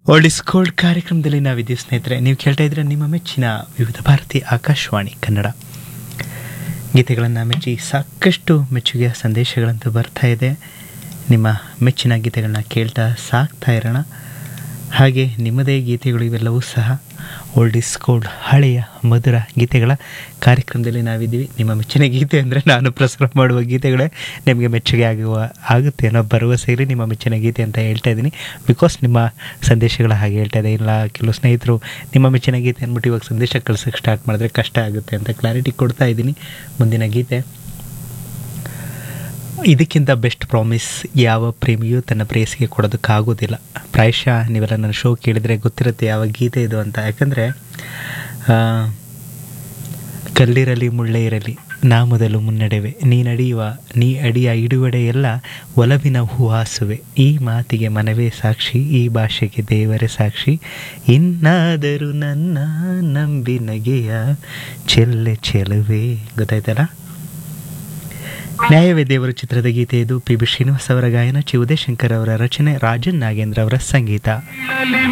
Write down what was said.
old gold ಕಾರ್ಯಕ್ರಮದಲ್ಲಿ ನಾವಿದ್ದೀವಿ ಸ್ನೇಹಿತರೆ ನೀವು ಕೇಳ್ತಾ ಇದ್ರೆ ನಿಮ್ಮ ಮೆಚ್ಚಿನ ವಿವಿಧ ಭಾರತಿ ಆಕಾಶವಾಣಿ ಕನ್ನಡ ಗೀತೆಗಳನ್ನು ಮೆಚ್ಚಿ ಸಾಕಷ್ಟು ಮೆಚ್ಚುಗೆಯ ಸಂದೇಶಗಳಂತೂ ಬರ್ತಾ ಇದೆ ನಿಮ್ಮ ಮೆಚ್ಚಿನ ಗೀತೆಗಳನ್ನ ಕೇಳ್ತಾ ಸಾಕ್ತಾ ಇರೋಣ ಹಾಗೆ ನಿಮ್ಮದೇ ಗೀತೆಗಳು ಇವೆಲ್ಲವೂ ಸಹ ಓಲ್ಡ್ ಇಸ್ ಗೋಲ್ಡ್ ಹಳೆಯ ಮಧುರ ಗೀತೆಗಳ ಕಾರ್ಯಕ್ರಮದಲ್ಲಿ ನಾವಿದ್ದೀವಿ ನಿಮ್ಮ ಮೆಚ್ಚಿನ ಗೀತೆ ಅಂದರೆ ನಾನು ಪ್ರಸಾರ ಮಾಡುವ ಗೀತೆಗಳೇ ನಿಮಗೆ ಮೆಚ್ಚುಗೆ ಆಗುವ ಆಗುತ್ತೆ ಅನ್ನೋ ಭರವಸೆಯಲ್ಲಿ ನಿಮ್ಮ ಮೆಚ್ಚಿನ ಗೀತೆ ಅಂತ ಹೇಳ್ತಾ ಇದ್ದೀನಿ ಬಿಕಾಸ್ ನಿಮ್ಮ ಸಂದೇಶಗಳ ಹಾಗೆ ಹೇಳ್ತಾ ಇದೆ ಇಲ್ಲ ಕೆಲವು ಸ್ನೇಹಿತರು ನಿಮ್ಮ ಮೆಚ್ಚಿನ ಗೀತೆ ಅಂದ್ಬಿಟ್ಟು ಇವಾಗ ಸಂದೇಶ ಕಳ್ಸೋಕ್ಕೆ ಸ್ಟಾರ್ಟ್ ಮಾಡಿದ್ರೆ ಕಷ್ಟ ಆಗುತ್ತೆ ಅಂತ ಕ್ಲಾರಿಟಿ ಕೊಡ್ತಾ ಇದ್ದೀನಿ ಮುಂದಿನ ಗೀತೆ ಇದಕ್ಕಿಂತ ಬೆಸ್ಟ್ ಪ್ರಾಮಿಸ್ ಯಾವ ಪ್ರೇಮಿಯೂ ತನ್ನ ಪ್ರೇಯಸಿಗೆ ಕೊಡೋದಕ್ಕಾಗೋದಿಲ್ಲ ಪ್ರಾಯಶಃ ನೀವೆಲ್ಲ ನನ್ನ ಶೋ ಕೇಳಿದರೆ ಗೊತ್ತಿರುತ್ತೆ ಯಾವ ಗೀತೆ ಇದು ಅಂತ ಯಾಕಂದರೆ ಕಲ್ಲಿರಲಿ ಮುಳ್ಳೆ ಇರಲಿ ನಾ ಮೊದಲು ಮುನ್ನಡೆವೆ ನೀ ನಡೆಯುವ ನೀ ಅಡಿಯ ಇಡುವಡೆ ಎಲ್ಲ ಒಲವಿನ ಹೂವಾಸುವೆ ಈ ಮಾತಿಗೆ ಮನವೇ ಸಾಕ್ಷಿ ಈ ಭಾಷೆಗೆ ದೇವರೇ ಸಾಕ್ಷಿ ಇನ್ನಾದರೂ ನನ್ನ ನಂಬಿ ನಗೆಯ ಚೆಲ್ಲೆ ಚೆಲುವೆ ಗೊತ್ತಾಯ್ತಲ್ಲ ನ್ಯಾಯವೇ ದೇವರು ಚಿತ್ರದ ಗೀತೆ ಇದು ಪಿ ಬಿ ಶ್ರೀನಿವಾಸ್ ಅವರ ಗಾಯನ ಚಿ ಉದಯಶಂಕರ್ ಅವರ ರಚನೆ ರಾಜನ್ ನಾಗೇಂದ್ರ ಅವರ ಸಂಗೀತ